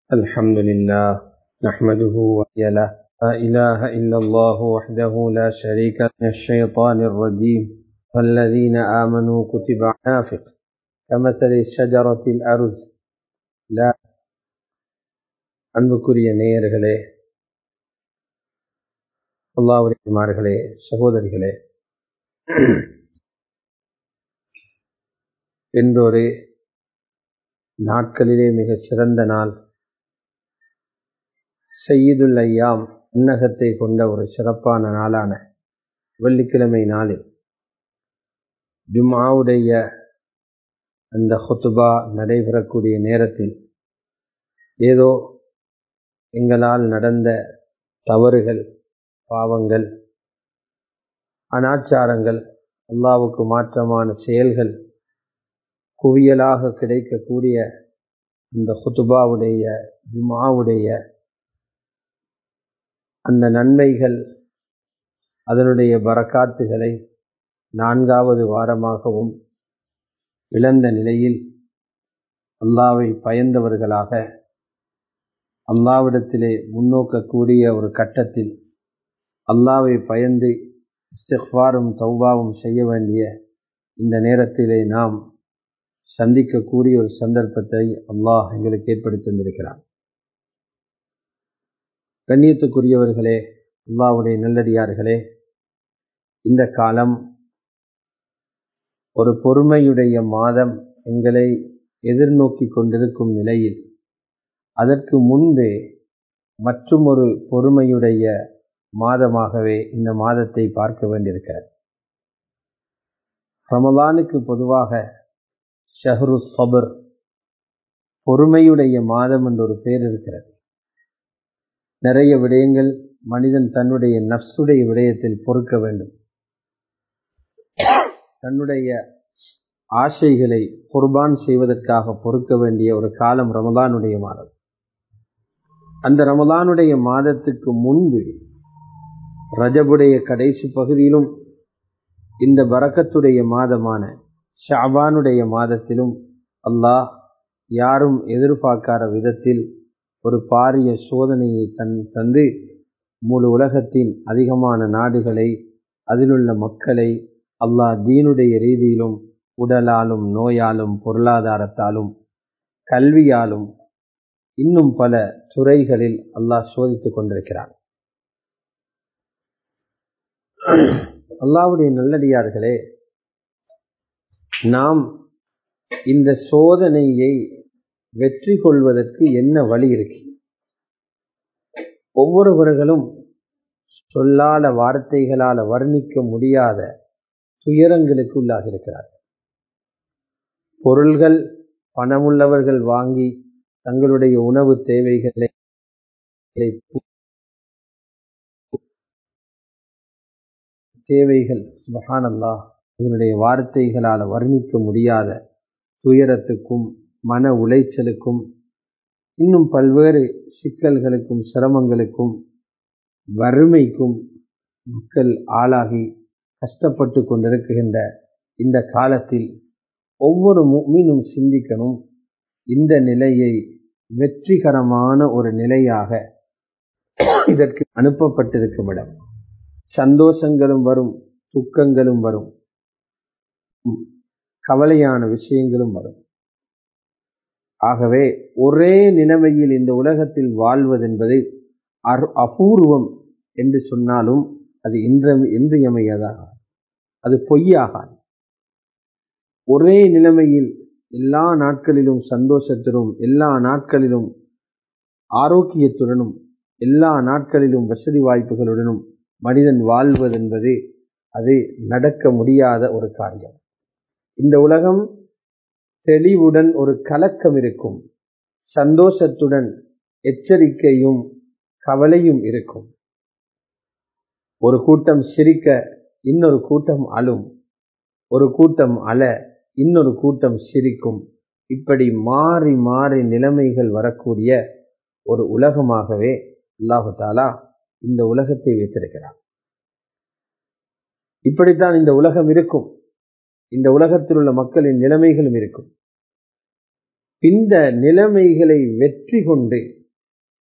الحمد لله نحمده ويله لا إله إلا الله وحده لا شريك من الشيطان الرجيم والذين آمنوا كتب نافق كمثل الشجرة الأرز لا அன்புக்குரிய நேயர்களே அல்லாவுரியமார்களே சகோதரிகளே என்றொரு நாட்களிலே மிக சிறந்த நாள் செய்யுதுல் ஐயாம் உன்னகத்தை கொண்ட ஒரு சிறப்பான நாளான வெள்ளிக்கிழமை நாளில் ஜும்மாவுடைய அந்த ஹொத்துபா நடைபெறக்கூடிய நேரத்தில் ஏதோ எங்களால் நடந்த தவறுகள் பாவங்கள் அனாச்சாரங்கள் அல்லாவுக்கு மாற்றமான செயல்கள் குவியலாக கிடைக்கக்கூடிய அந்த ஹுத்துபாவுடைய ஜுமாவுடைய அந்த நன்மைகள் அதனுடைய பறக்காத்துகளை நான்காவது வாரமாகவும் இழந்த நிலையில் அல்லாவை பயந்தவர்களாக அல்லாவிடத்திலே முன்னோக்கக்கூடிய ஒரு கட்டத்தில் அல்லாவை பயந்து இஸ்திஃபாரும் தௌபாவும் செய்ய வேண்டிய இந்த நேரத்திலே நாம் சந்திக்கக்கூடிய ஒரு சந்தர்ப்பத்தை அல்லாஹ் எங்களுக்கு ஏற்படுத்தி தந்திருக்கிறார் கண்ணியத்துக்குரியவர்களே அல்லாவுடைய நல்லடியார்களே இந்த காலம் ஒரு பொறுமையுடைய மாதம் எங்களை எதிர்நோக்கி கொண்டிருக்கும் நிலையில் அதற்கு முன்பே மற்றும் ஒரு பொறுமையுடைய மாதமாகவே இந்த மாதத்தை பார்க்க வேண்டியிருக்கிறது ரமலானுக்கு பொதுவாக ஷஹரு சபர் பொறுமையுடைய மாதம் என்ற ஒரு பேர் இருக்கிறது நிறைய விடயங்கள் மனிதன் தன்னுடைய நப்சுடைய விடயத்தில் பொறுக்க வேண்டும் தன்னுடைய ஆசைகளை குர்பான் செய்வதற்காக பொறுக்க வேண்டிய ஒரு காலம் ரமலானுடைய மாதம் அந்த ரமலானுடைய மாதத்துக்கு முன்பு ரஜபுடைய கடைசி பகுதியிலும் இந்த பரக்கத்துடைய மாதமான ஷாபானுடைய மாதத்திலும் அல்லாஹ் யாரும் எதிர்பார்க்காத விதத்தில் ஒரு பாரிய சோதனையை தன் தந்து முழு உலகத்தின் அதிகமான நாடுகளை அதிலுள்ள மக்களை அல்லாஹ் தீனுடைய ரீதியிலும் உடலாலும் நோயாலும் பொருளாதாரத்தாலும் கல்வியாலும் இன்னும் பல துறைகளில் அல்லாஹ் சோதித்துக் கொண்டிருக்கிறார் அல்லாவுடைய நல்லடியார்களே நாம் இந்த சோதனையை வெற்றி கொள்வதற்கு என்ன வழி இருக்கு ஒவ்வொருவர்களும் சொல்லால வார்த்தைகளால வர்ணிக்க முடியாத துயரங்களுக்கு உள்ளாக இருக்கிறார்கள் பொருள்கள் பணமுள்ளவர்கள் வாங்கி தங்களுடைய உணவு தேவைகளை தேவைகள் சுபஹானல்லா இவருடைய வார்த்தைகளால் வர்ணிக்க முடியாத துயரத்துக்கும் மன உளைச்சலுக்கும் இன்னும் பல்வேறு சிக்கல்களுக்கும் சிரமங்களுக்கும் வறுமைக்கும் மக்கள் ஆளாகி கஷ்டப்பட்டு கொண்டிருக்கின்ற இந்த காலத்தில் ஒவ்வொரு மீனும் சிந்திக்கணும் இந்த நிலையை வெற்றிகரமான ஒரு நிலையாக இதற்கு அனுப்பப்பட்டிருக்கும் இடம் சந்தோஷங்களும் வரும் துக்கங்களும் வரும் கவலையான விஷயங்களும் வரும் ஆகவே ஒரே நிலைமையில் இந்த உலகத்தில் வாழ்வதென்பதை அபூர்வம் என்று சொன்னாலும் அது இன்றியமையதாக அது பொய்யாகாது ஒரே நிலைமையில் எல்லா நாட்களிலும் சந்தோஷத்துடனும் எல்லா நாட்களிலும் ஆரோக்கியத்துடனும் எல்லா நாட்களிலும் வசதி வாய்ப்புகளுடனும் மனிதன் வாழ்வதென்பது அது நடக்க முடியாத ஒரு காரியம் இந்த உலகம் தெளிவுடன் ஒரு கலக்கம் இருக்கும் சந்தோஷத்துடன் எச்சரிக்கையும் கவலையும் இருக்கும் ஒரு கூட்டம் சிரிக்க இன்னொரு கூட்டம் அழும் ஒரு கூட்டம் அல இன்னொரு கூட்டம் சிரிக்கும் இப்படி மாறி மாறி நிலைமைகள் வரக்கூடிய ஒரு உலகமாகவே அல்லாஹு தாலா இந்த உலகத்தை வைத்திருக்கிறார் இப்படித்தான் இந்த உலகம் இருக்கும் இந்த உலகத்தில் உள்ள மக்களின் நிலைமைகளும் இருக்கும் இந்த நிலைமைகளை வெற்றி கொண்டு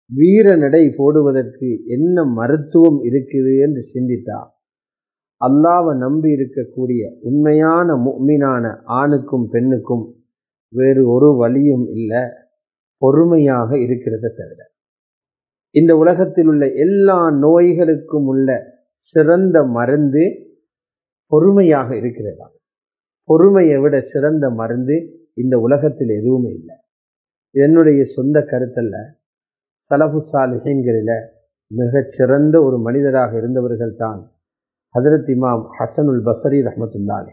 வீர நடை போடுவதற்கு என்ன மருத்துவம் இருக்குது என்று சிந்தித்தா அல்லாவை நம்பி இருக்கக்கூடிய உண்மையான முக்மினான ஆணுக்கும் பெண்ணுக்கும் வேறு ஒரு வழியும் இல்லை பொறுமையாக இருக்கிறத தவிர இந்த உலகத்தில் உள்ள எல்லா நோய்களுக்கும் உள்ள சிறந்த மருந்து பொறுமையாக இருக்கிறதா பொறுமையை விட சிறந்த மருந்து இந்த உலகத்தில் எதுவுமே இல்லை என்னுடைய சொந்த கருத்தல்ல சலபு சாலிஹீன்களில மிகச் சிறந்த ஒரு மனிதராக இருந்தவர்கள் தான் ஹசரத் இமாம் ஹசனுல் பசரி ரஹமத்துல்லாலே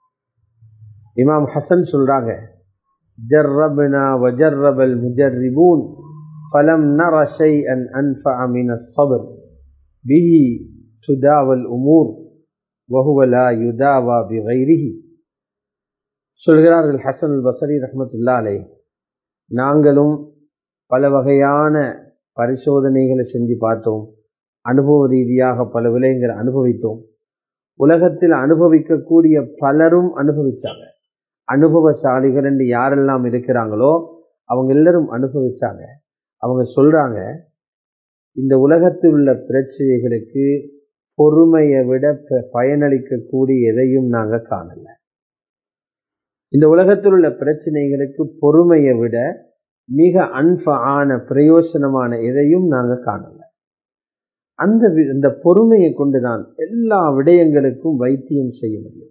இமாம் ஹசன் சொல்றாங்க ஜர்ரப்னா வஜர்ரபல் முஜர்ரிபூன் فلم نر شيئا أنفع من الصبر به تداوى الأمور وهو لا يداوى بغيره சொல்கிறார்கள் ஹசன் பசரி ரஹமத்துல்லா அலை நாங்களும் பல வகையான பரிசோதனைகளை செஞ்சு பார்த்தோம் அனுபவ ரீதியாக பல விலைங்களை அனுபவித்தோம் உலகத்தில் அனுபவிக்கக்கூடிய பலரும் அனுபவிச்சாங்க அனுபவசாலிகள் என்று யாரெல்லாம் இருக்கிறாங்களோ அவங்க எல்லாரும் அனுபவிச்சாங்க அவங்க சொல்றாங்க இந்த உலகத்தில் உள்ள பிரச்சனைகளுக்கு பொறுமையை விட பயனளிக்கக்கூடிய எதையும் நாங்க காணல இந்த உலகத்தில் உள்ள பிரச்சனைகளுக்கு பொறுமையை விட மிக அன்பான பிரயோசனமான எதையும் நாங்க காணல அந்த இந்த பொறுமையை கொண்டுதான் எல்லா விடயங்களுக்கும் வைத்தியம் செய்ய முடியும்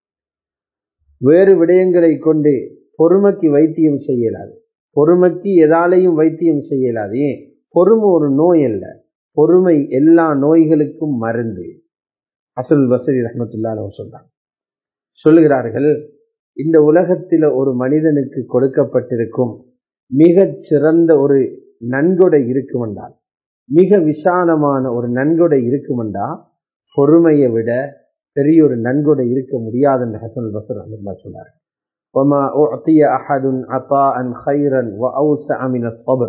வேறு விடயங்களை கொண்டு பொறுமைக்கு வைத்தியம் செய்யலாது பொறுமைக்கு எதாலையும் வைத்தியம் செய்யலாது ஏன் பொறுமை ஒரு நோய் அல்ல பொறுமை எல்லா நோய்களுக்கும் மருந்து அசல் வசதி ரஹமத்துல்லா சொல்றாங்க சொல்லுகிறார்கள் இந்த உலகத்தில் ஒரு மனிதனுக்கு கொடுக்கப்பட்டிருக்கும் மிகச் சிறந்த ஒரு நன்கொடை இருக்குமென்றால் மிக விசாலமான ஒரு நன்கொடை இருக்குமென்றா பொறுமையை விட பெரிய ஒரு நன்கொடை இருக்க முடியாது என்று ஹசன் பசர் அஹமதுல்லா சொன்னார் وما أعطي أحد عطاء خيرا وأوسع من الصبر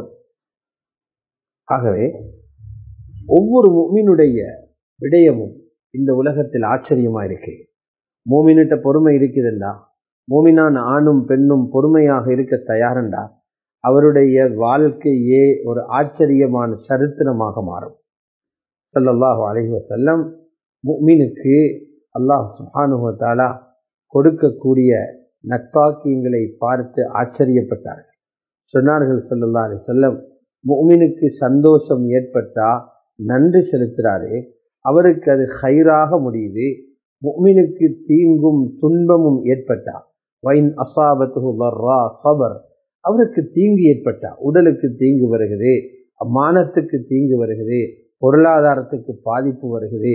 ஆகவே ஒவ்வொரு முமினுடைய விடயமும் இந்த உலகத்தில் ஆச்சரியமா இருக்கு மோமினிட்ட பொறுமை இருக்குதுண்டா மோமினான் ஆணும் பெண்ணும் பொறுமையாக இருக்க தயாரண்டா அவருடைய வாழ்க்கையே ஒரு ஆச்சரியமான சரித்திரமாக மாறும் சல்லல்லாஹு அலைஹி வசல்லம் முக்மீனுக்கு அல்லாஹ் சுஹானுவத்தாலா கொடுக்கக்கூடிய நட்பாக்கியங்களை பார்த்து ஆச்சரியப்பட்டார்கள் சொன்னார்கள் சல்லல்லா அலி சொல்லம் முக்மினுக்கு சந்தோஷம் ஏற்பட்டா நன்றி செலுத்துறாரு அவருக்கு அது ஹைராக முடியுது முக்மினுக்கு தீங்கும் துன்பமும் ஏற்பட்டா வைன் அசாபத்து சபர் அவருக்கு தீங்கு ஏற்பட்டா உடலுக்கு தீங்கு வருகிறது மானத்துக்கு தீங்கு வருகிறது பொருளாதாரத்துக்கு பாதிப்பு வருகிறது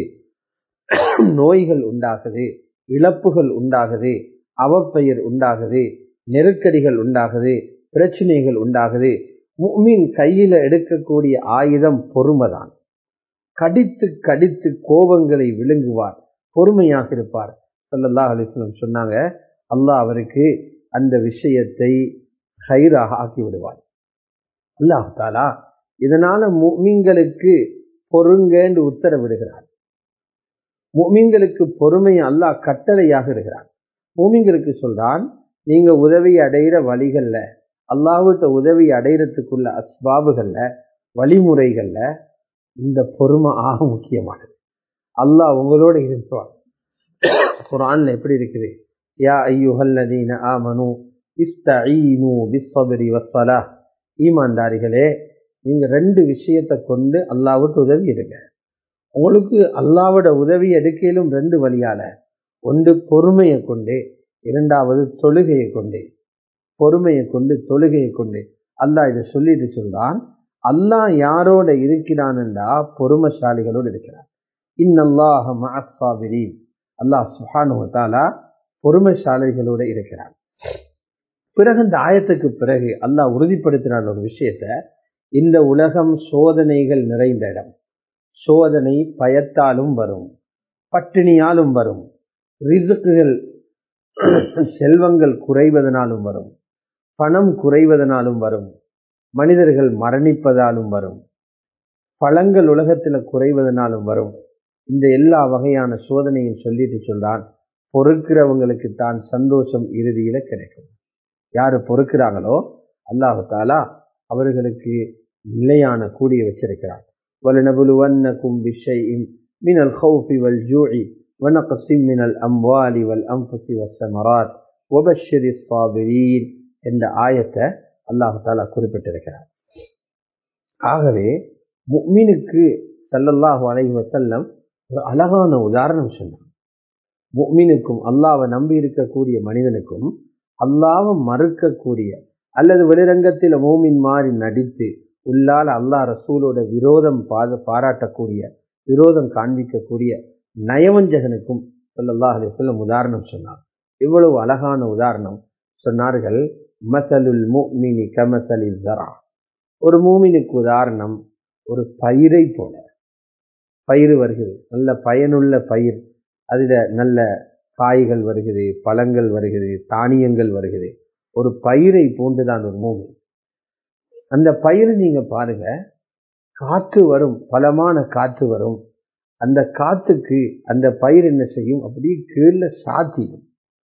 நோய்கள் உண்டாகுது இழப்புகள் உண்டாகுது அவப்பெயர் உண்டாகுது நெருக்கடிகள் உண்டாகுது பிரச்சனைகள் உண்டாகுது மீன் கையில எடுக்கக்கூடிய ஆயுதம் பொறுமைதான் கடித்து கடித்து கோபங்களை விழுங்குவார் பொறுமையாக இருப்பார் சல்லல்லாஹ் அலிஸ்லம் சொன்னாங்க அல்லாஹ் அவருக்கு அந்த விஷயத்தை ஹைராக ஆக்கி விடுவார் அல்லாஹ் தாலா இதனால மீன்களுக்கு பொறுங்கன்னு உத்தரவிடுகிறார் மூமிங்களுக்கு பொறுமையை அல்லாஹ் கட்டளையாக இருக்கிறான் மூமிங்களுக்கு சொல்றான் நீங்க உதவி அடைகிற வழிகள்ல அல்லாஹ்விட்ட உதவி அடைகிறதுக்குள்ள அஸ்பாபுகள்ல வழிமுறைகள்ல இந்த பொறுமை ஆக முக்கியமானது அல்லாஹ் உங்களோட இருப்பான் குரான்ல எப்படி இருக்குது யா ஐயுஹல்லதீன ஆமனு இஸ்தஈனு பிஸ்ஸப்ரி வஸ்ஸலாஹ் ஈமான்தாரிகளே நீங்க ரெண்டு விஷயத்தை கொண்டு அல்லாஹ்வுக்கு உதவி எடுங்க உங்களுக்கு அல்லாவோட உதவி எடுக்கையிலும் ரெண்டு வழியால ஒன்று பொறுமையை கொண்டு இரண்டாவது தொழுகையை கொண்டு பொறுமையை கொண்டு தொழுகையை கொண்டு அல்லாஹ் இதை சொல்லிட்டு சொல்றான் அல்லாஹ் யாரோட இருக்கிறான்டா பொறுமைசாலிகளோடு இருக்கிறான் இன்னல்லாஹ மசாபிரி அல்லாஹ் சுஹானுவத்தாலா பொறுமைசாலிகளோட இருக்கிறான் பிறகு இந்த ஆயத்துக்கு பிறகு அல்லாஹ் உறுதிப்படுத்தினான் ஒரு விஷயத்த இந்த உலகம் சோதனைகள் நிறைந்த இடம் சோதனை பயத்தாலும் வரும் பட்டினியாலும் வரும் ரிசுக்குகள் செல்வங்கள் குறைவதனாலும் வரும் பணம் குறைவதனாலும் வரும் மனிதர்கள் மரணிப்பதாலும் வரும் பழங்கள் உலகத்தில் குறைவதனாலும் வரும் இந்த எல்லா வகையான சோதனையும் சொல்லிட்டு சொல்றான் பொறுக்கிறவங்களுக்கு தான் சந்தோஷம் இறுதியில கிடைக்கும் யாரு பொறுக்கிறாங்களோ அல்லாஹு தாலா அவர்களுக்கு நிலையான கூலியை வச்சிருக்கிறார் وَلَنَبْلُوَنَّكُمْ بِشَيْءٍ مِنَ الْخَوْفِ وَالْجُوعِ وَنَقْصٍ مِنَ الْأَمْوَالِ وَالْأَنْفُسِ وَالثَّمَرَاتِ وَبَشِّرِ الصَّابِرِينَ என்ற ஆயத்தை அல்லாஹு தாலா குறிப்பிட்டிருக்கிறார் ஆகவே முக்மினுக்கு சல்லல்லாஹு அலைஹி வஸல்லம் ஒரு அழகான உதாரணம் சொன்னார் முக்மினுக்கும் அல்லாவை நம்பி இருக்கக்கூடிய மனிதனுக்கும் அல்லாவை மறுக்கக்கூடிய அல்லது வெளிரங்கத்தில் மூமின் மாறி நடித்து உள்ளால் அல்லாஹ் ரசூலோட விரோதம் பாத பாராட்டக்கூடிய விரோதம் காண்பிக்கக்கூடிய நயவஞ்சகனுக்கும் சொல்லல்லாஹ் அலிஸ்லம் உதாரணம் சொன்னார் இவ்வளவு அழகான உதாரணம் சொன்னார்கள் மசலுல் முக்மினி கமசலில் ஜரா ஒரு மூமினுக்கு உதாரணம் ஒரு பயிரை போல பயிர் வருகிறது நல்ல பயனுள்ள பயிர் அதில் நல்ல காய்கள் வருகிறது பழங்கள் வருகிறது தானியங்கள் வருகிறது ஒரு பயிரை போன்றுதான் ஒரு மூமி அந்த பயிர் நீங்க பாருங்க காற்று வரும் பலமான காற்று வரும் அந்த காத்துக்கு அந்த பயிர் என்ன செய்யும் அப்படியே கீழே சாத்திடும்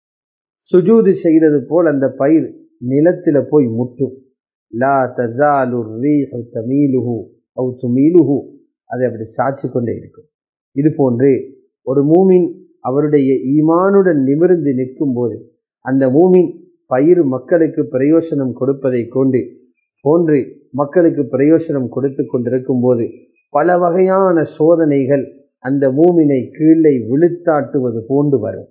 சுஜூது செய்யறது போல் அந்த பயிர் நிலத்துல போய் முட்டும் லா தசாலு ரீஹு தமீலுஹு அவு துமீலுஹு அதை அப்படி சாட்சி கொண்டே இருக்கும் இது போன்று ஒரு மூமின் அவருடைய ஈமானுடன் நிமிர்ந்து நிற்கும் போது அந்த மூமின் பயிர் மக்களுக்கு பிரயோசனம் கொடுப்பதை கொண்டு போன்று மக்களுக்கு பிரயோசனம் கொடுத்து கொண்டிருக்கும் போது பல வகையான சோதனைகள் அந்த மூமினை கீழே விழுத்தாட்டுவது போன்று வரும்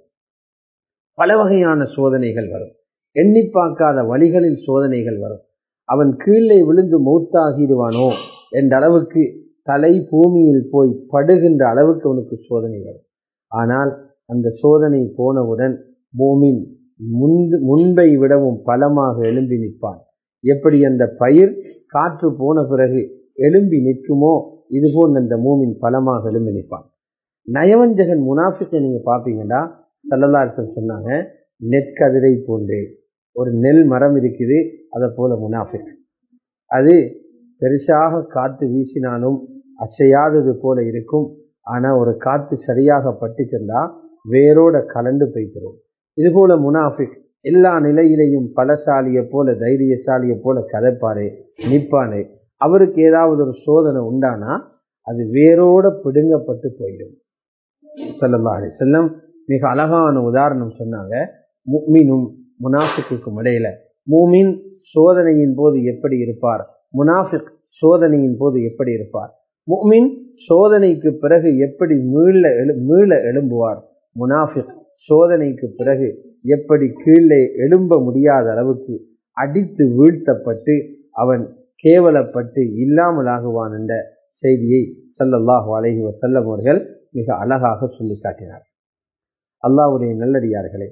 பல வகையான சோதனைகள் வரும் எண்ணி பார்க்காத வழிகளில் சோதனைகள் வரும் அவன் கீழே விழுந்து மௌத்தாகிடுவானோ என்ற அளவுக்கு தலை பூமியில் போய் படுகின்ற அளவுக்கு அவனுக்கு சோதனை வரும் ஆனால் அந்த சோதனை போனவுடன் பூமின் முன்பு முன்பை விடவும் பலமாக எழும்பி நிற்பான் எப்படி அந்த பயிர் காற்று போன பிறகு எழும்பி நிற்குமோ இதுபோல் அந்த மூமின் பலமாக எழும்பி நிற்பான் நயவஞ்சகன் முனாஃபிக்கை நீங்க பாப்பீங்கன்னா சல்லல்லாசன் சொன்னாங்க நெற்கதிரை போன்று ஒரு நெல் மரம் இருக்குது அதை போல முனாஃபிக் அது பெருசாக காத்து வீசினாலும் அசையாதது போல இருக்கும் ஆனா ஒரு காத்து சரியாக பட்டு சென்றா வேரோட கலண்டு போய்க்கிறோம் இது போல முனாஃபிக் எல்லா நிலையிலையும் பலசாலிய போல தைரியசாலிய போல கதைப்பாரு நிற்பாரு அவருக்கு ஏதாவது ஒரு சோதனை உண்டானா அது வேரோட பிடுங்கப்பட்டு போயிடும் சொல்லல்லா அலி செல்லம் மிக அழகான உதாரணம் சொன்னாங்க முக்மினும் முனாஃபிக்கும் இடையில மூமின் சோதனையின் போது எப்படி இருப்பார் முனாஃபிக் சோதனையின் போது எப்படி இருப்பார் முக்மின் சோதனைக்கு பிறகு எப்படி மீள எழு மீள எழும்புவார் முனாஃபிக் சோதனைக்கு பிறகு எப்படி கீழே எழும்ப முடியாத அளவுக்கு அடித்து வீழ்த்தப்பட்டு அவன் கேவலப்பட்டு இல்லாமலாகுவான் என்ற செய்தியை சல்லல்லாஹு அலஹி வசல்லம் அவர்கள் மிக அழகாக சொல்லி காட்டினார் அல்லாவுடைய நல்லடியார்களே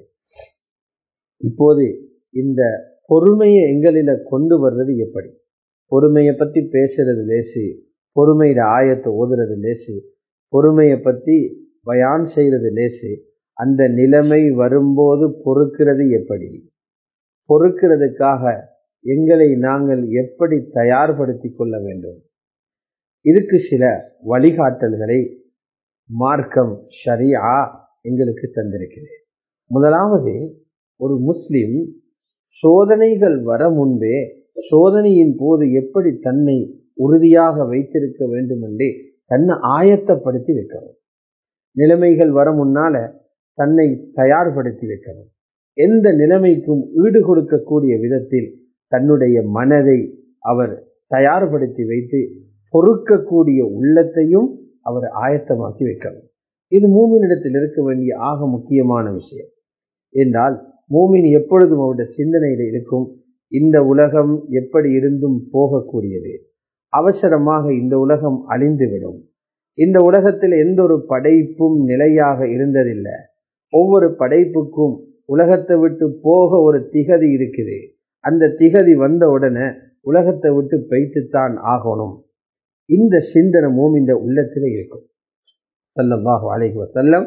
இப்போது இந்த பொறுமையை எங்களில கொண்டு வர்றது எப்படி பொறுமையை பத்தி பேசுறது லேசு பொறுமையில ஆயத்தை ஓதுறது லேசு பொறுமையை பத்தி பயான் செய்யறது லேசு அந்த நிலைமை வரும்போது பொறுக்கிறது எப்படி பொறுக்கிறதுக்காக எங்களை நாங்கள் எப்படி தயார்படுத்தி கொள்ள வேண்டும் இதுக்கு சில வழிகாட்டல்களை மார்க்கம் ஷரியா எங்களுக்கு தந்திருக்கிறது முதலாவது ஒரு முஸ்லிம் சோதனைகள் வர முன்பே சோதனையின் போது எப்படி தன்னை உறுதியாக வைத்திருக்க வேண்டும் என்று தன்னை ஆயத்தப்படுத்தி வைக்கணும் நிலைமைகள் வர முன்னால தன்னை தயார்படுத்தி வைக்கணும் எந்த நிலைமைக்கும் ஈடு கொடுக்கக்கூடிய விதத்தில் தன்னுடைய மனதை அவர் தயார்படுத்தி வைத்து பொறுக்கக்கூடிய உள்ளத்தையும் அவர் ஆயத்தமாக்கி வைக்கணும் இது மூமினிடத்தில் இருக்க வேண்டிய ஆக முக்கியமான விஷயம் என்றால் மூமின் எப்பொழுதும் அவருடைய சிந்தனையில் இருக்கும் இந்த உலகம் எப்படி இருந்தும் போகக்கூடியது அவசரமாக இந்த உலகம் அழிந்துவிடும் இந்த உலகத்தில் எந்த ஒரு படைப்பும் நிலையாக இருந்ததில்லை ஒவ்வொரு படைப்புக்கும் உலகத்தை விட்டு போக ஒரு திகதி இருக்குது அந்த திகதி வந்த உடனே உலகத்தை விட்டு பெய்த்துத்தான் ஆகணும் இந்த சிந்தனமும் இந்த உள்ளத்தில் இருக்கும் சல்லல்லாஹு அலைஹி வசல்லம்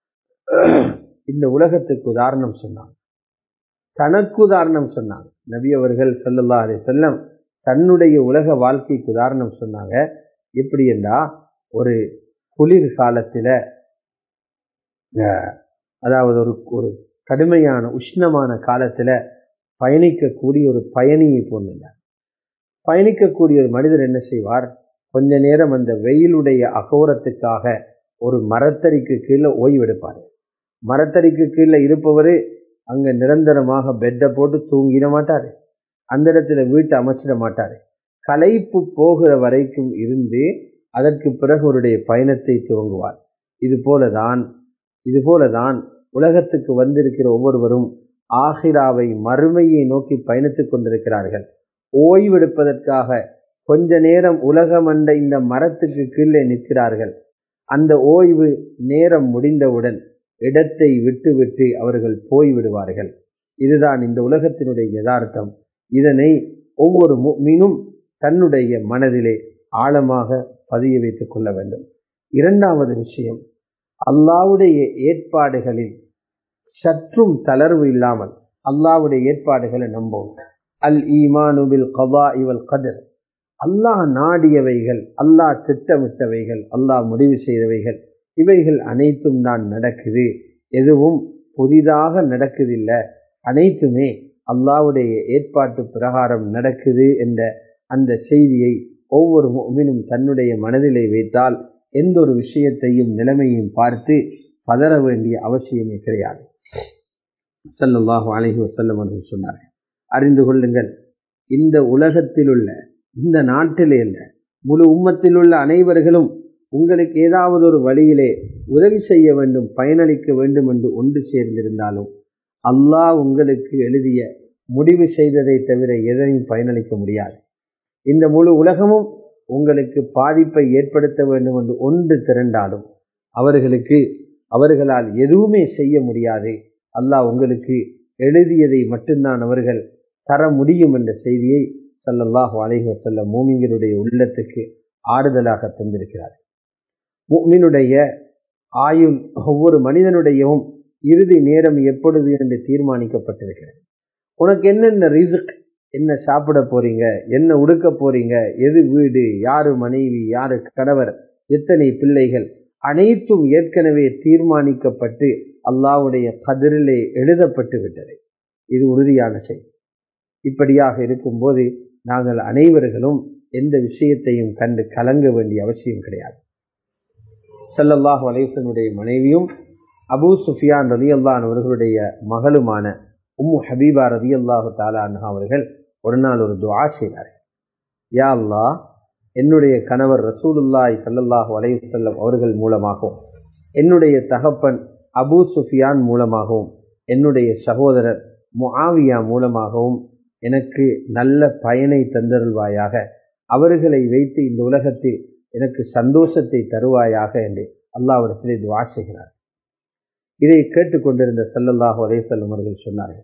இந்த உலகத்துக்கு உதாரணம் சொன்னாங்க தனக்கு உதாரணம் சொன்னாங்க நபி அவர்கள் சல்லல்லா அலி செல்லம் தன்னுடைய உலக வாழ்க்கைக்கு உதாரணம் சொன்னாங்க எப்படி என்றா ஒரு குளிர் காலத்துல அதாவது ஒரு ஒரு கடுமையான உஷ்ணமான காலத்துல பயணிக்கக்கூடிய ஒரு பயணியை போன்றுங்க பயணிக்கக்கூடிய ஒரு மனிதர் என்ன செய்வார் கொஞ்ச நேரம் அந்த வெயிலுடைய அகோரத்துக்காக ஒரு மரத்தடிக்கு கீழே ஓய்வெடுப்பார் மரத்தடிக்கு கீழே இருப்பவரு அங்க நிரந்தரமாக பெட்டை போட்டு தூங்கிட மாட்டாரு அந்த இடத்துல வீட்டை அமைச்சிட மாட்டாரு களைப்பு போகிற வரைக்கும் இருந்து அதற்கு பிறகு அவருடைய பயணத்தை துவங்குவார் இது போலதான் இது போலதான் உலகத்துக்கு வந்திருக்கிற ஒவ்வொருவரும் ஆஹிராவை மறுமையை நோக்கி பயணித்துக் கொண்டிருக்கிறார்கள் ஓய்வெடுப்பதற்காக கொஞ்ச நேரம் உலகமண்ட இந்த மரத்துக்கு கீழே நிற்கிறார்கள் அந்த ஓய்வு நேரம் முடிந்தவுடன் இடத்தை விட்டுவிட்டு அவர்கள் போய்விடுவார்கள் இதுதான் இந்த உலகத்தினுடைய யதார்த்தம் இதனை ஒவ்வொரு மீனும் தன்னுடைய மனதிலே ஆழமாக பதிய வைத்துக் கொள்ள வேண்டும் இரண்டாவது விஷயம் அல்லாவுடைய ஏற்பாடுகளில் சற்றும் தளர்வு இல்லாமல் அல்லாவுடைய ஏற்பாடுகளை நம்புவோம் அல் ஈமானுபில் கபா இவல் கதர் அல்லாஹ் நாடியவைகள் அல்லாஹ் திட்டமிட்டவைகள் அல்லாஹ் முடிவு செய்தவைகள் இவைகள் அனைத்தும் தான் நடக்குது எதுவும் புதிதாக நடக்குதில்லை அனைத்துமே அல்லாவுடைய ஏற்பாட்டு பிரகாரம் நடக்குது என்ற அந்த செய்தியை ஒவ்வொரு மீனும் தன்னுடைய மனதிலே வைத்தால் எந்த ஒரு விஷயத்தையும் நிலைமையும் பார்த்து பதற வேண்டிய அவசியமே கிடையாது சல்லாஹூ அலஹி வசல்லம் அவர்கள் சொன்னார்கள் அறிந்து கொள்ளுங்கள் இந்த உலகத்தில் உள்ள இந்த நாட்டிலே இல்ல முழு உம்மத்தில் உள்ள அனைவர்களும் உங்களுக்கு ஏதாவது ஒரு வழியிலே உதவி செய்ய வேண்டும் பயனளிக்க வேண்டும் என்று ஒன்று சேர்ந்திருந்தாலும் அல்லாஹ் உங்களுக்கு எழுதிய முடிவு செய்ததை தவிர எதையும் பயனளிக்க முடியாது இந்த முழு உலகமும் உங்களுக்கு பாதிப்பை ஏற்படுத்த வேண்டும் என்று ஒன்று திரண்டாலும் அவர்களுக்கு அவர்களால் எதுவுமே செய்ய முடியாது அல்லாஹ் உங்களுக்கு எழுதியதை மட்டும்தான் அவர்கள் தர முடியும் என்ற செய்தியை சல்லல்லாஹு அலைஹி வசல்லம் மூமிங்களுடைய உள்ளத்துக்கு ஆறுதலாக தந்திருக்கிறார் மூமினுடைய ஆயுள் ஒவ்வொரு மனிதனுடையவும் இறுதி நேரம் எப்பொழுது என்று தீர்மானிக்கப்பட்டிருக்கிறது உனக்கு என்னென்ன ரிசுக் என்ன சாப்பிட போறீங்க என்ன உடுக்க போறீங்க எது வீடு யாரு மனைவி யாரு கணவர் எத்தனை பிள்ளைகள் அனைத்தும் ஏற்கனவே தீர்மானிக்கப்பட்டு அல்லாவுடைய கதிரிலே எழுதப்பட்டு விட்டது இது உறுதியான செய்தி இப்படியாக இருக்கும்போது நாங்கள் அனைவர்களும் எந்த விஷயத்தையும் கண்டு கலங்க வேண்டிய அவசியம் கிடையாது சல்லல்லாஹு அலேசனுடைய மனைவியும் அபூ சுஃபியான் ரதி அல்லான் அவர்களுடைய மகளுமான உம்மு ஹபீபா ரதி அல்லாஹு தாலான் அவர்கள் ஒரு நாள் ஒரு துவா செய்தார்கள் யா அல்லா என்னுடைய கணவர் ரசூலுல்லாய் சல்லல்லாஹு அலையுசல்லம் அவர்கள் மூலமாகவும் என்னுடைய தகப்பன் அபூ சுஃபியான் மூலமாகவும் என்னுடைய சகோதரர் முஆவியா மூலமாகவும் எனக்கு நல்ல பயனை தந்தருள்வாயாக அவர்களை வைத்து இந்த உலகத்தில் எனக்கு சந்தோஷத்தை தருவாயாக என்று அல்லாவிடத்திலே துவா செய்கிறார் இதை கேட்டுக்கொண்டிருந்த சல்லல்லாஹு அலையம் அவர்கள் சொன்னார்கள்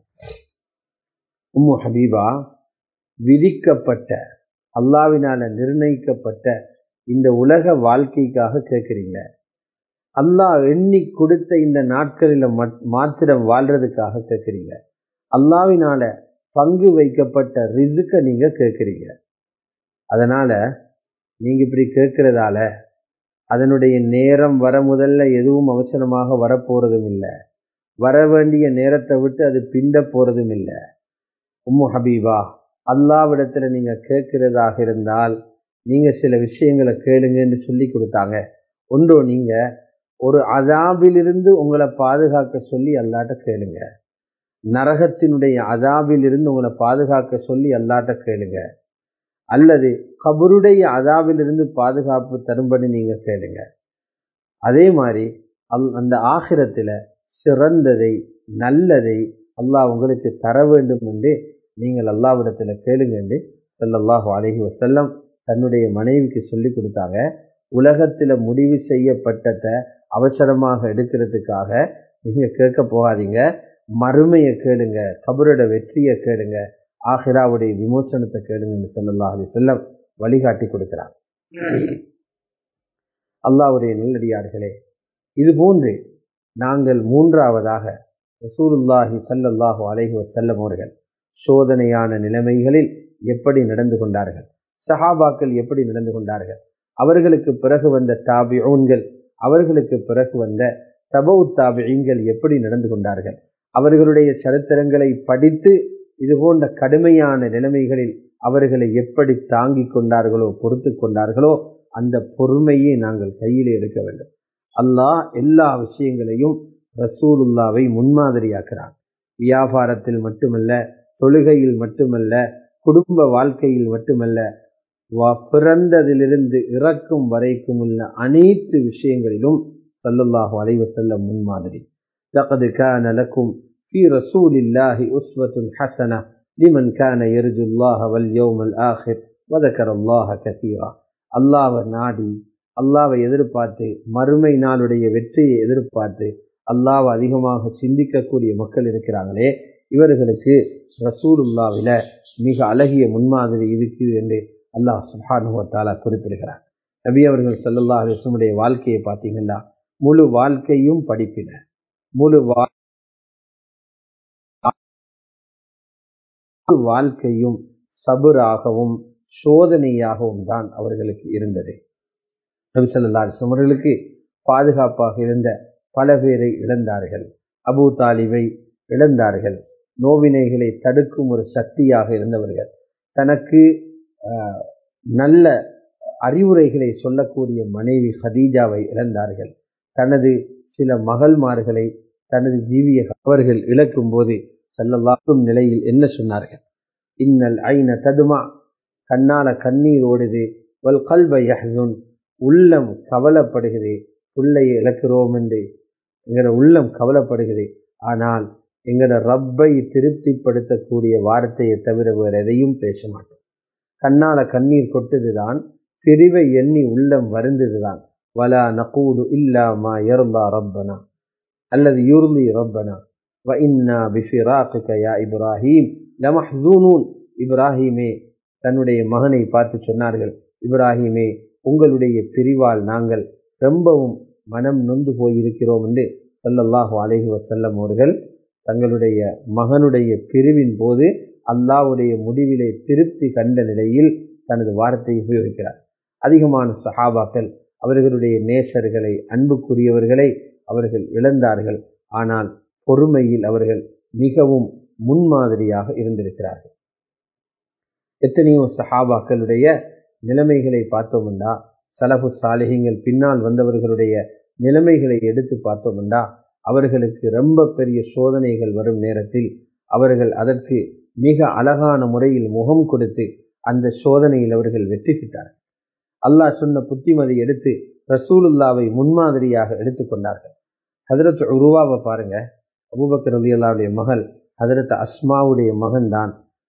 உம்மு ஹபீபா விதிக்கப்பட்ட அல்லாவினால நிர்ணயிக்கப்பட்ட இந்த உலக வாழ்க்கைக்காக கேட்குறீங்க அல்லாஹ் எண்ணி கொடுத்த இந்த நாட்களில் மாத்திரம் வாழ்றதுக்காக கேட்குறீங்க அல்லாவினால பங்கு வைக்கப்பட்ட ரிசுக்க நீங்க கேட்குறீங்க அதனால நீங்க இப்படி கேட்கறதால அதனுடைய நேரம் வர முதல்ல எதுவும் அவசரமாக வரப்போறதும் இல்லை வர வேண்டிய நேரத்தை விட்டு அது பிந்த போறதும் இல்லை உம்மு ஹபீபா அல்லாவிடத்துல நீங்க கேட்கிறதாக இருந்தால் நீங்க சில விஷயங்களை கேளுங்கன்னு சொல்லி கொடுத்தாங்க ஒன்றோ நீங்க ஒரு அதாபிலிருந்து உங்களை பாதுகாக்க சொல்லி அல்லாட்ட கேளுங்க நரகத்தினுடைய அதாபிலிருந்து உங்களை பாதுகாக்க சொல்லி அல்லாட்ட கேளுங்க அல்லது கபருடைய அதாவிலிருந்து பாதுகாப்பு தரும்படி நீங்க கேளுங்க அதே மாதிரி அல் அந்த ஆகிரத்துல சிறந்ததை நல்லதை அல்லாஹ் உங்களுக்கு தர வேண்டும் என்று நீங்கள் அல்லாவிடத்துல கேளுங்க என்று சொல்லல்லாஹு அலஹி வசல்லம் தன்னுடைய மனைவிக்கு சொல்லி கொடுத்தாங்க உலகத்துல முடிவு செய்யப்பட்டத அவசரமாக எடுக்கிறதுக்காக நீங்க கேட்க போகாதீங்க மறுமையை கேளுங்க கபரோட வெற்றியை கேளுங்க ஆஹிராவுடைய விமோசனத்தை கேளுங்கன்னு சொல்லல்லா அலி செல்லம் வழிகாட்டி கொடுக்கிறார் அல்லாவுடைய நல்லடியார்களே இது போன்று நாங்கள் மூன்றாவதாக ரசூலுல்லாஹி சல்லல்லாஹு அலைஹி வசல்லம் அவர்கள் சோதனையான நிலைமைகளில் எப்படி நடந்து கொண்டார்கள் சஹாபாக்கள் எப்படி நடந்து கொண்டார்கள் அவர்களுக்கு பிறகு வந்த தாபிஊன்கள் அவர்களுக்கு பிறகு வந்த தபவு தாபியங்கள் எப்படி நடந்து கொண்டார்கள் அவர்களுடைய சரித்திரங்களை படித்து இது போன்ற கடுமையான நிலைமைகளில் அவர்களை எப்படி தாங்கிக் கொண்டார்களோ பொறுத்து கொண்டார்களோ அந்த பொறுமையை நாங்கள் கையில் எடுக்க வேண்டும் அல்லாஹ் எல்லா விஷயங்களையும் ரசூலுல்லாவை முன்மாதிரியாக்குறான் வியாபாரத்தில் மட்டுமல்ல தொழுகையில் மட்டுமல்ல குடும்ப வாழ்க்கையில் மட்டுமல்ல பிறந்ததிலிருந்து இறக்கும் வரைக்கும் உள்ள அனைத்து விஷயங்களிலும் சல்லல்லாஹு அலைவ செல்லம் முன்மாதிரி لقد كان لكم في رسول الله أسوة حسنة لمن كان يرجو الله واليوم الآخر وذكر الله كثيرا அல்லாவை நாடி அல்லாவை எதிர்பார்த்து மறுமை நாளுடைய வெற்றியை எதிர்பார்த்து அல்லாவை அதிகமாக சிந்திக்கக்கூடிய மக்கள் இருக்கிறாங்களே இவர்களுக்கு ரசூலுல்லாவில மிக அழகிய முன்மாதிரி இருக்குது என்று அல்லாஹ் சுஹானுவத்தாலா குறிப்பிடுகிறார் நபி அவர்கள் சல்லல்லா அலிஸ்லமுடைய வாழ்க்கையை பார்த்தீங்கன்னா முழு வாழ்க்கையும் படிப்பின முழு வாழ்க்கையும் சபுராகவும் சோதனையாகவும் தான் அவர்களுக்கு இருந்தது நபி சொல்லா அலிஸ்லம் அவர்களுக்கு பாதுகாப்பாக இருந்த பல பேரை இழந்தார்கள் அபு தாலிவை இழந்தார்கள் நோவினைகளை தடுக்கும் ஒரு சக்தியாக இருந்தவர்கள் தனக்கு நல்ல அறிவுரைகளை சொல்லக்கூடிய மனைவி ஹதீஜாவை இழந்தார்கள் தனது சில மகள்மார்களை தனது ஜீவிய அவர்கள் இழக்கும் போது செல்லவாக்கும் நிலையில் என்ன சொன்னார்கள் இன்னல் ஐன ததுமா கண்ணால கண்ணீர் ஓடுது வல் கல்வ யஹ்சுன் உள்ளம் கவலைப்படுகிறது பிள்ளையை இழக்கிறோம் என்று எங்களோட உள்ளம் கவலைப்படுகிறது ஆனால் எங்களோட ரப்பை திருப்திப்படுத்தக்கூடிய வார்த்தையை தவிர வேறு எதையும் பேச மாட்டோம் கண்ணால கண்ணீர் கொட்டதுதான் பிரிவை எண்ணி உள்ளம் வருந்ததுதான் வலா நகூடு இல்லாமா யர்லா ரப்பனா அல்லது யுர்லி ரப்பனா وإنا بفراقك يا إبراهيم لمحزونون இப்ராஹிமே தன்னுடைய மகனை பார்த்து சொன்னார்கள் இப்ராஹிமே உங்களுடைய பிரிவால் நாங்கள் ரொம்பவும் மனம் நொந்து போயிருக்கிறோம் என்று சொல்லல்லாஹு அலஹி வசல்லம் அவர்கள் தங்களுடைய மகனுடைய பிரிவின் போது அல்லாவுடைய முடிவிலே திருப்தி கண்ட நிலையில் தனது வார்த்தையை உபயோகிக்கிறார் அதிகமான சஹாபாக்கள் அவர்களுடைய நேசர்களை அன்புக்குரியவர்களை அவர்கள் இழந்தார்கள் ஆனால் பொறுமையில் அவர்கள் மிகவும் முன்மாதிரியாக இருந்திருக்கிறார்கள் எத்தனையோ சஹாபாக்களுடைய நிலைமைகளை பார்த்தோம்டா சலபு சாலிகங்கள் பின்னால் வந்தவர்களுடைய நிலைமைகளை எடுத்து பார்த்தோம்டா அவர்களுக்கு ரொம்ப பெரிய சோதனைகள் வரும் நேரத்தில் அவர்கள் அதற்கு மிக அழகான முறையில் முகம் கொடுத்து அந்த சோதனையில் அவர்கள் வெற்றி பெற்றார்கள் அல்லாஹ் சொன்ன புத்திமதி எடுத்து ரசூலுல்லாவை முன்மாதிரியாக எடுத்துக்கொண்டார்கள் ஹதரத் உருவாவை பாருங்க அபூபக்கர் ரவி அல்லாவுடைய மகள் ஹதரத் அஸ்மாவுடைய மகன் தான்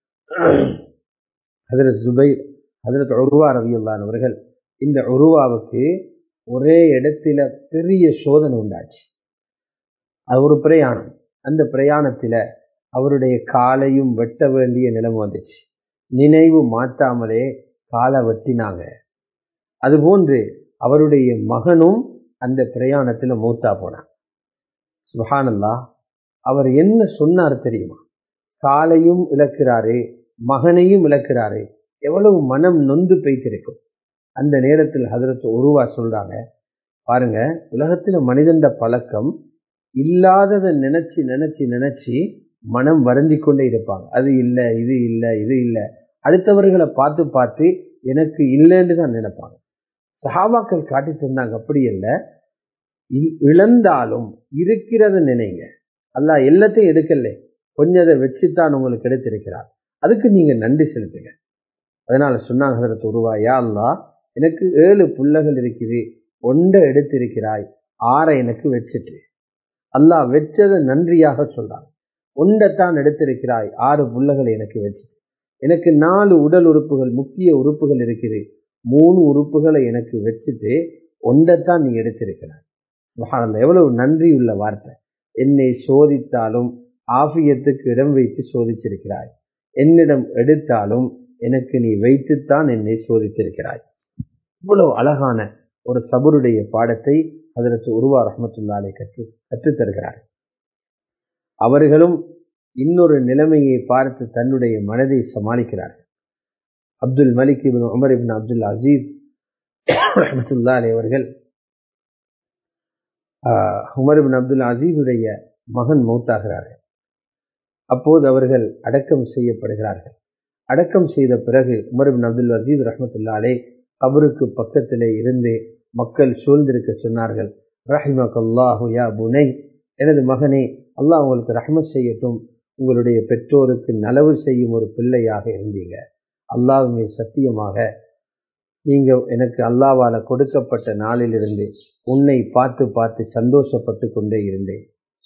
ஹதரத் ஜுபை ஹதரத் உருவா ரவி அவர்கள் இந்த உருவாவுக்கு ஒரே இடத்துல பெரிய சோதனை உண்டாச்சு அது ஒரு பிரயாணம் அந்த பிரயாணத்துல அவருடைய காலையும் வெட்ட வேண்டிய நிலைமை வந்துச்சு நினைவு மாற்றாமலே காலை வெட்டினாங்க அதுபோன்று அவருடைய மகனும் அந்த பிரயாணத்துல மூத்தா போனார் சுஹானல்லா அவர் என்ன சொன்னார் தெரியுமா காலையும் இழக்கிறாரே மகனையும் இழக்கிறாரே எவ்வளவு மனம் நொந்து பெய்திருக்கும் அந்த நேரத்தில் ஹதரத் உருவா சொல்றாங்க பாருங்க உலகத்துல மனிதண்ட பழக்கம் இல்லாததை நினைச்சு நினைச்சு நினைச்சு மனம் வருந்தி கொண்டே இருப்பாங்க அது இல்லை இது இல்லை இது இல்லை அடுத்தவர்களை பார்த்து பார்த்து எனக்கு இல்லைன்னு தான் நினைப்பாங்க சஹாபாக்கள் காட்டி தந்தாங்க அப்படி இல்லை இழந்தாலும் இருக்கிறத நினைங்க அல்ல எல்லாத்தையும் எடுக்கல கொஞ்சதை வச்சுத்தான் உங்களுக்கு எடுத்திருக்கிறார் அதுக்கு நீங்க நன்றி செலுத்துங்க அதனால சொன்னாங்க ஹதரத் உருவாயா அல்லா எனக்கு ஏழு புள்ளகள் இருக்குது ஒன்றை எடுத்திருக்கிறாய் ஆறை எனக்கு வச்சுட்டு அல்லாஹ் வச்சதை நன்றியாக சொல்றாங்க ஒன்றைத்தான் எடுத்திருக்கிறாய் ஆறு புள்ளகளை எனக்கு வச்சுட்டு எனக்கு நாலு உடல் உறுப்புகள் முக்கிய உறுப்புகள் இருக்குது மூணு உறுப்புகளை எனக்கு வச்சுட்டு ஒன்றைத்தான் நீ எடுத்திருக்கிறாய் மகானந்த எவ்வளவு நன்றி உள்ள வார்த்தை என்னை சோதித்தாலும் ஆபியத்துக்கு இடம் வைத்து சோதிச்சிருக்கிறாய் என்னிடம் எடுத்தாலும் எனக்கு நீ வைத்துத்தான் என்னை சோதித்திருக்கிறாய் இவ்வளவு அழகான ஒரு சபருடைய பாடத்தை அதற்கு உருவா ரஹமத்துல்லாலை கற்று கற்றுத்தருகிறார் அவர்களும் இன்னொரு நிலைமையை பார்த்து தன்னுடைய மனதை சமாளிக்கிறார்கள் Abdul Malik ibn Umar ibn Abdul Aziz ரஹமத்துல்லாலே அவர்கள் உமர் இபின் அப்துல் அசீஸுடைய மகன் மௌத்தாகிறார்கள் அப்போது அவர்கள் அடக்கம் செய்யப்படுகிறார்கள் அடக்கம் செய்த பிறகு உமர் பின் அப்துல் அசீஸ் ரஹமத்துல்லாலே கபருக்கு பக்கத்திலே இருந்து மக்கள் சூழ்ந்திருக்க சொன்னார்கள் ரஹிமகல்லாஹு யா புனை எனது மகனே அல்லாஹ் உங்களுக்கு ரஹ்மத் செய்யட்டும் உங்களுடைய பெற்றோருக்கு நலவு செய்யும் ஒரு பிள்ளையாக இருந்தீங்க அல்லாஹுமே சத்தியமாக நீங்க எனக்கு அல்லாவால கொடுக்கப்பட்ட நாளிலிருந்து உன்னை பார்த்து பார்த்து சந்தோஷப்பட்டு கொண்டே இருந்தேன்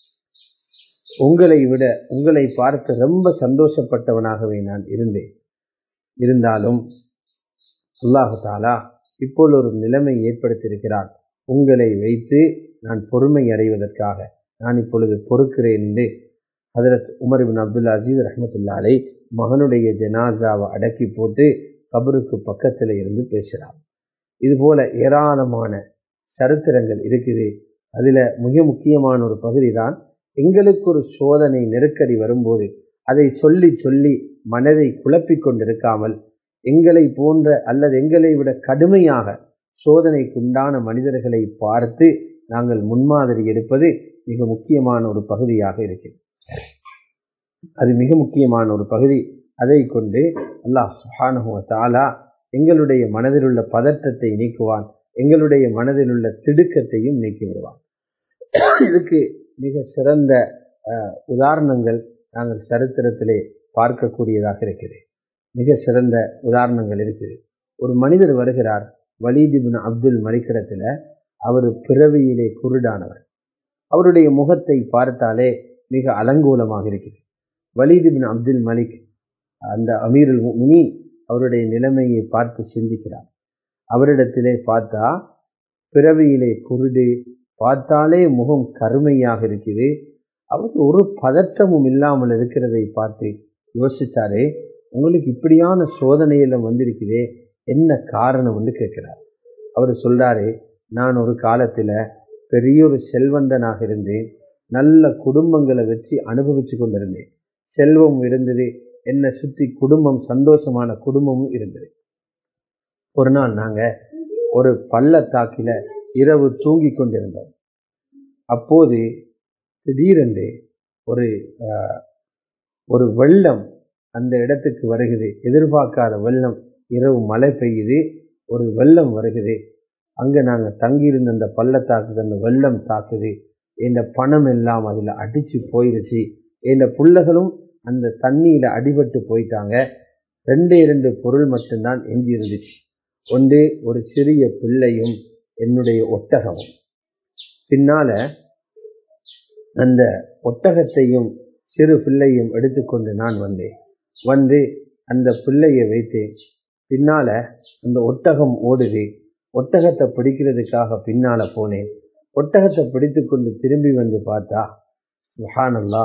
உங்களை விட உங்களை பார்த்து ரொம்ப சந்தோஷப்பட்டவனாகவே நான் இருந்தேன் இருந்தாலும் அல்லாஹு தாலா இப்போது ஒரு நிலைமை ஏற்படுத்தியிருக்கிறான் உங்களை வைத்து நான் பொறுமை அடைவதற்காக நான் இப்பொழுது பொறுக்கிறேன் என்று ஹதரத் உமர் பின் அப்துல்லா அசீஸ் ரஹமத்துல்லாலை மகனுடைய ஜனாசாவை அடக்கி போட்டு கபருக்கு பக்கத்தில் இருந்து பேசுகிறார் இதுபோல ஏராளமான சரித்திரங்கள் இருக்குது அதில் மிக முக்கியமான ஒரு பகுதி தான் எங்களுக்கு ஒரு சோதனை நெருக்கடி வரும்போது அதை சொல்லி சொல்லி மனதை குழப்பிக் கொண்டிருக்காமல் எங்களை போன்ற அல்லது எங்களை விட கடுமையாக சோதனைக்குண்டான மனிதர்களை பார்த்து நாங்கள் முன்மாதிரி எடுப்பது மிக முக்கியமான ஒரு பகுதியாக இருக்கிறது அது மிக முக்கியமான ஒரு பகுதி அதை கொண்டு அல்லாஹ் சுஹானுவ தாலா எங்களுடைய மனதில் உள்ள பதற்றத்தை நீக்குவான் எங்களுடைய மனதில் உள்ள திடுக்கத்தையும் நீக்கி விடுவான் இதுக்கு மிக சிறந்த உதாரணங்கள் நாங்கள் சரித்திரத்திலே பார்க்கக்கூடியதாக இருக்குது மிக சிறந்த உதாரணங்கள் இருக்குது ஒரு மனிதர் வருகிறார் வலீதிபின் அப்துல் மலிக்கிடத்தில் அவர் பிறவியிலே குருடானவர் அவருடைய முகத்தை பார்த்தாலே மிக அலங்கோலமாக இருக்குது வலீதிபின் அப்துல் மலிக் அந்த அமீருல் மினி அவருடைய நிலைமையை பார்த்து சிந்திக்கிறார் அவரிடத்திலே பார்த்தா பிறவியிலே குருடு பார்த்தாலே முகம் கருமையாக இருக்குது அவர் ஒரு பதற்றமும் இல்லாமல் இருக்கிறதை பார்த்து யோசித்தாரே உங்களுக்கு இப்படியான சோதனையெல்லாம் வந்திருக்குதே என்ன காரணம் என்று கேட்கிறார் அவர் சொல்றாரு நான் ஒரு காலத்துல பெரிய ஒரு செல்வந்தனாக இருந்தேன் நல்ல குடும்பங்களை வச்சு அனுபவிச்சு கொண்டிருந்தேன் செல்வம் இருந்தது என்னை சுத்தி குடும்பம் சந்தோஷமான குடும்பமும் இருந்தது ஒரு நாள் நாங்க ஒரு பள்ளத்தாக்கில இரவு தூங்கி கொண்டிருந்தோம் அப்போது திடீரென்று ஒரு ஒரு வெள்ளம் அந்த இடத்துக்கு வருகிறது எதிர்பார்க்காத வெள்ளம் இரவு மழை பெய்யுது ஒரு வெள்ளம் வருகுது அங்க நாங்க தங்கியிருந்த அந்த பள்ளத்தாக்குக்கு அந்த வெள்ளம் தாக்குது இந்த பணம் எல்லாம் அதுல அடிச்சு போயிருச்சு இந்த புள்ளைகளும் அந்த தண்ணியில அடிபட்டு போயிட்டாங்க ரெண்டே ரெண்டு பொருள் மட்டும்தான் எஞ்சி இருந்துச்சு ஒன்று ஒரு சிறிய பிள்ளையும் என்னுடைய ஒட்டகமும் பின்னால அந்த ஒட்டகத்தையும் சிறு பிள்ளையும் எடுத்துக்கொண்டு நான் வந்தேன் வந்து அந்த பிள்ளையை வைத்தேன் பின்னால அந்த ஒட்டகம் ஓடுது ஒட்டகத்தை பிடிக்கிறதுக்காக பின்னால போனேன் ஒட்டகத்தை பிடித்து கொண்டு திரும்பி வந்து பார்த்தா சுஹானல்லா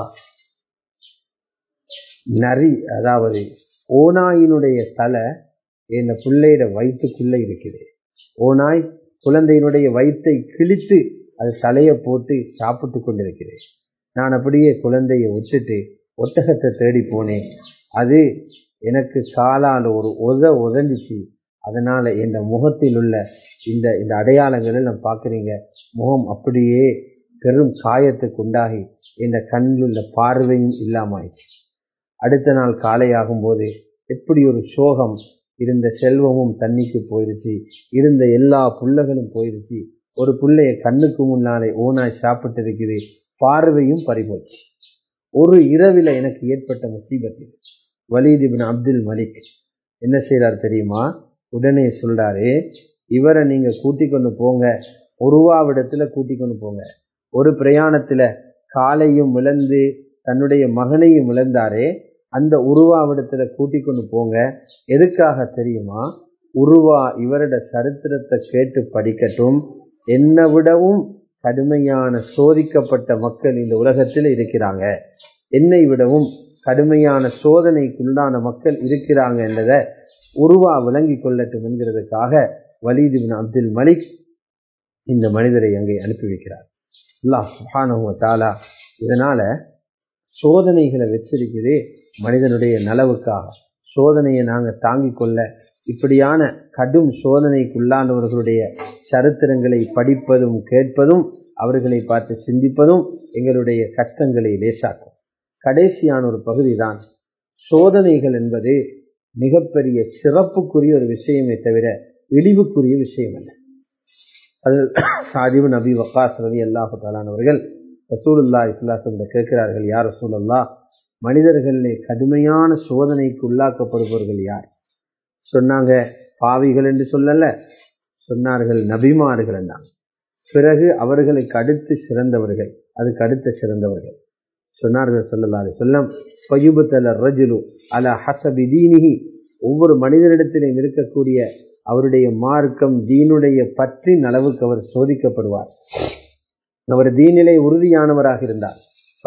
நரி அதாவது ஓனாயினுடைய தலை என் பிள்ளையோட வயிற்றுக்குள்ள இருக்குது ஓனாய் குழந்தையினுடைய வயிற்றை கிழித்து அது தலையை போட்டு சாப்பிட்டு கொண்டிருக்கிறேன் நான் அப்படியே குழந்தையை விட்டுட்டு ஒட்டகத்தை தேடி போனேன் அது எனக்கு காலால் ஒரு உத உதஞ்சிச்சு அதனால இந்த முகத்தில் உள்ள இந்த இந்த அடையாளங்களை நான் பார்க்குறீங்க முகம் அப்படியே பெரும் காயத்துக்கு உண்டாகி இந்த கண்ணில் உள்ள பார்வையும் இல்லாமாயிடுச்சு அடுத்த நாள் காலையாகும் போது எப்படி ஒரு சோகம் இருந்த செல்வமும் தண்ணிக்கு போயிருச்சு இருந்த எல்லா புள்ளைகளும் போயிருச்சு ஒரு புள்ளைய கண்ணுக்கு முன்னாலே ஓனாய் சாப்பிட்டு இருக்குது பார்வையும் பறிபோச்சு ஒரு இரவில் எனக்கு ஏற்பட்ட முசீபத் இது வலீத் இபின் அப்துல் மலிக் என்ன செய்யறார் தெரியுமா உடனே சொல்றாரு இவரை நீங்க கூட்டி கொண்டு போங்க உருவாவிடத்துல கூட்டி கொண்டு போங்க ஒரு பிரயாணத்துல காலையும் இழந்து தன்னுடைய மகனையும் இழந்தாரே அந்த உருவாவிடத்துல கூட்டி கொண்டு போங்க எதுக்காக தெரியுமா உருவா இவரோட சரித்திரத்தை கேட்டு படிக்கட்டும் என்னை விடவும் கடுமையான சோதிக்கப்பட்ட மக்கள் இந்த உலகத்தில் இருக்கிறாங்க என்னை விடவும் கடுமையான சோதனைக்குள்ளான மக்கள் இருக்கிறாங்க என்றதை உருவா விளங்கி கொள்ளட்டும் என்கிறதுக்காக வலீது பின் அப்துல் மலிக் இந்த மனிதரை அங்கே அனுப்பி வைக்கிறார் அல்லாஹ் சுஹானஹுவ தாலா இதனால சோதனைகளை வச்சிருக்கிறதே மனிதனுடைய நலவுக்காக சோதனையை நாங்கள் தாங்கிக் கொள்ள இப்படியான கடும் சோதனைக்குள்ளானவர்களுடைய சரித்திரங்களை படிப்பதும் கேட்பதும் அவர்களை பார்த்து சிந்திப்பதும் எங்களுடைய கஷ்டங்களை லேசாக்கும் கடைசியான ஒரு பகுதி தான் சோதனைகள் என்பது மிகப்பெரிய சிறப்புக்குரிய ஒரு விஷயமே தவிர இழிவுக்குரிய விஷயம் அல்ல அது சாதிபு நபி வக்காஸ் ரவி அல்லாஹு தாலானவர்கள் ரசூலுல்லா இஸ்லாசம் கேட்கிறார்கள் யார் ரசூலுல்லா மனிதர்களிலே கடுமையான சோதனைக்கு உள்ளாக்கப்படுபவர்கள் யார் சொன்னாங்க பாவிகள் என்று சொல்லல சொன்னார்கள் நபிமார்கள் என்றாங்க பிறகு அவர்களுக்கு அடுத்து சிறந்தவர்கள் அதுக்கு அடுத்த சிறந்தவர்கள் சொன்னார்கள் சொல்லலாரு சொல்லம் பயுபுத்தல ரஜுலு அல ஹசபி தீனிகி ஒவ்வொரு மனிதனிடத்திலும் இருக்கக்கூடிய அவருடைய மார்க்கம் தீனுடைய பற்றின் அளவுக்கு அவர் சோதிக்கப்படுவார் அவர் தீனிலை உறுதியானவராக இருந்தார்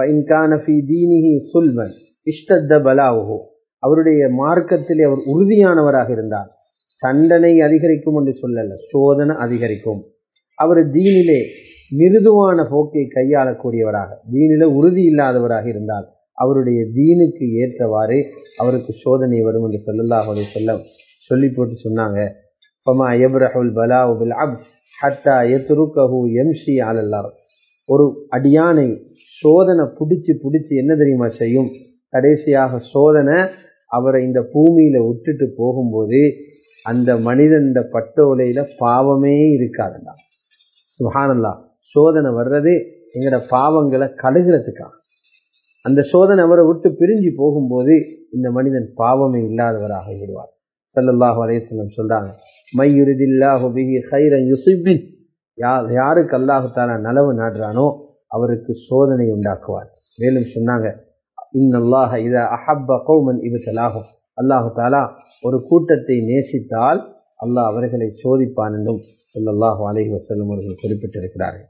சுல்மன் இஷ்டத்த பலாவுகோ அவருடைய மார்க்கத்திலே அவர் உறுதியானவராக இருந்தார் தண்டனை அதிகரிக்கும் என்று சொல்லல சோதனை அதிகரிக்கும் அவர் தீனிலே மிருதுவான போக்கை கையாளக்கூடியவராக தீனில உறுதி இல்லாதவராக இருந்தால் அவருடைய தீனுக்கு ஏற்றவாறு அவருக்கு சோதனை வரும் என்று சொல்லல்லாஹ் சொல்ல சொல்லி போட்டு சொன்னாங்க பமா எப்ரஹுல் பலாவுபில் அப் ஹத்தா எத்ருக்கஹு எம்ஷி அலல்லார் ஒரு அடியானை சோதனை பிடிச்சி பிடிச்சி என்ன தெரியுமா செய்யும் கடைசியாக சோதனை அவரை இந்த பூமியில விட்டுட்டு போகும்போது அந்த மனிதன் பட்டோலையில பாவமே இருக்காதுண்டா சுஹானல்லா சோதனை வர்றது எங்கட பாவங்களை கழுகிறதுக்காக அந்த சோதனை அவரை விட்டு பிரிஞ்சு போகும்போது இந்த மனிதன் பாவமே இல்லாதவராக விடுவார் சல்லல்லாஹு அலையம் சொல்றாங்க மையுரிதில்லாஹு பிஹி ஹைரன் யுசிபின் யார் யாருக்கு அல்லாஹு தாலா நலவு நாடுறானோ அவருக்கு சோதனை உண்டாக்குவார் மேலும் சொன்னாங்க இன்னல்லாஹ இத அஹப்ப கௌமன் இவத்தலாகும் அல்லாஹு தாலா ஒரு கூட்டத்தை நேசித்தால் அல்லாஹ் அவர்களை சோதிப்பான் என்றும் சொல்லல்லாஹு அலைஹி வசல்லம் அவர்கள் குறிப்பிட்டிருக்கிறார்கள்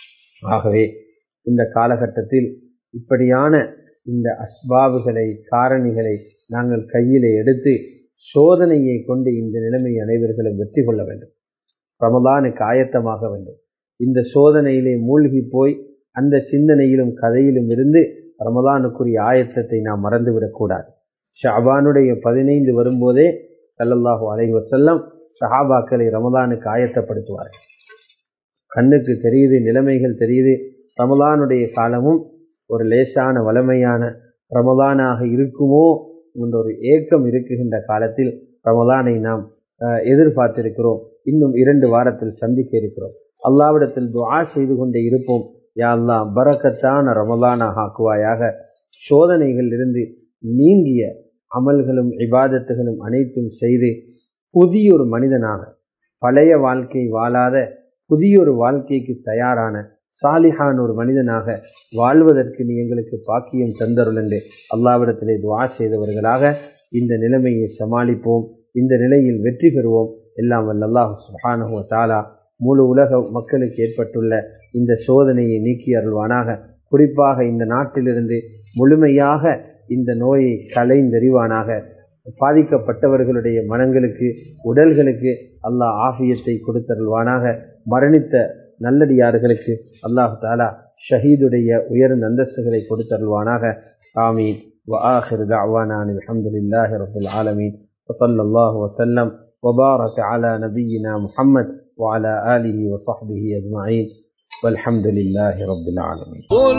ஆகவே இந்த காலகட்டத்தில் இப்படியான இந்த அஸ்பாபுகளை காரணிகளை நாங்கள் கையிலே எடுத்து சோதனையை கொண்டு இந்த நிலைமை அனைவர்களும் வெற்றி கொள்ள வேண்டும் ரமலானுக்கு ஆயத்தமாக வேண்டும் இந்த சோதனையிலே மூழ்கி போய் அந்த சிந்தனையிலும் கதையிலும் இருந்து ரமலானுக்குரிய ஆயத்தத்தை நாம் மறந்துவிடக்கூடாது ஷாபானுடைய பதினைந்து வரும்போதே சல்லல்லாஹு அலைஹி வசல்லம் சஹாபாக்களை ரமலானுக்கு ஆயத்தப்படுத்துவார்கள் கண்ணுக்கு தெரியுது நிலைமைகள் தெரியுது ரமலானுடைய காலமும் ஒரு லேசான வளமையான ரமலானாக இருக்குமோ என்ற ஒரு ஏக்கம் இருக்குகின்ற காலத்தில் ரமலானை நாம் எதிர்பார்த்திருக்கிறோம் இன்னும் இரண்டு வாரத்தில் சந்திக்க இருக்கிறோம் அல்லாவிடத்தில் துவா செய்து கொண்டே இருப்போம் யா அல்லா பரக்கத்தான ரமலானாக ஆக்குவாயாக சோதனைகள் இருந்து நீங்கிய அமல்களும் இபாதத்துகளும் அனைத்தும் செய்து புதியொரு மனிதனாக பழைய வாழ்க்கை வாழாத புதியொரு வாழ்க்கைக்கு தயாரான சாலிஹான் ஒரு மனிதனாக வாழ்வதற்கு நீ எங்களுக்கு பாக்கியம் தந்தருள் என்று அல்லாவிடத்திலே துவா செய்தவர்களாக இந்த நிலைமையை சமாளிப்போம் இந்த நிலையில் வெற்றி பெறுவோம் எல்லாம் வல்ல அல்லாஹு சுஹானஹு தாலா முழு உலக மக்களுக்கு ஏற்பட்டுள்ள இந்த சோதனையை நீக்கி அருள்வானாக குறிப்பாக இந்த நாட்டிலிருந்து முழுமையாக இந்த நோயை கலைந்தறிவானாக பாதிக்கப்பட்டவர்களுடைய மனங்களுக்கு உடல்களுக்கு அல்லாஹ் ஆபியத்தை கொடுத்தருள்வானாக மரணித்த நல்லடியார்களுக்கு அல்லாஹு தாலா ஷஹீதுடைய உயர்ந்த அந்தஸ்துகளை கொடுத்தருள்வானாக ஆமீன் وآخر دعوانا أن الحمد لله رب العالمين وصلى الله وسلم وبارك على نبينا محمد وعلى آله وصحبه أجمعين والحمد لله رب العالمين قل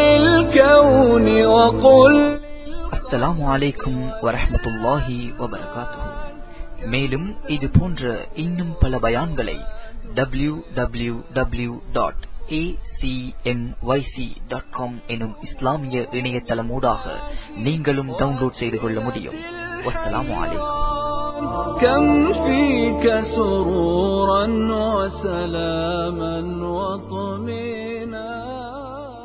للكون وقل அஸ்ஸலாமு அலைக்கும் வரஹ்மத்துல்லாஹி வபரகாத்துஹு மேலும் இது போன்ற இன்னும் பல பயான்களை W W W dot dot com எனும் இஸ்லாமிய இணையதளமூடாக நீங்களும் டவுன்லோட் செய்து கொள்ள முடியும் வஸ்ஸலாமு அலைக்கும் كم فيك سرورا وسلاما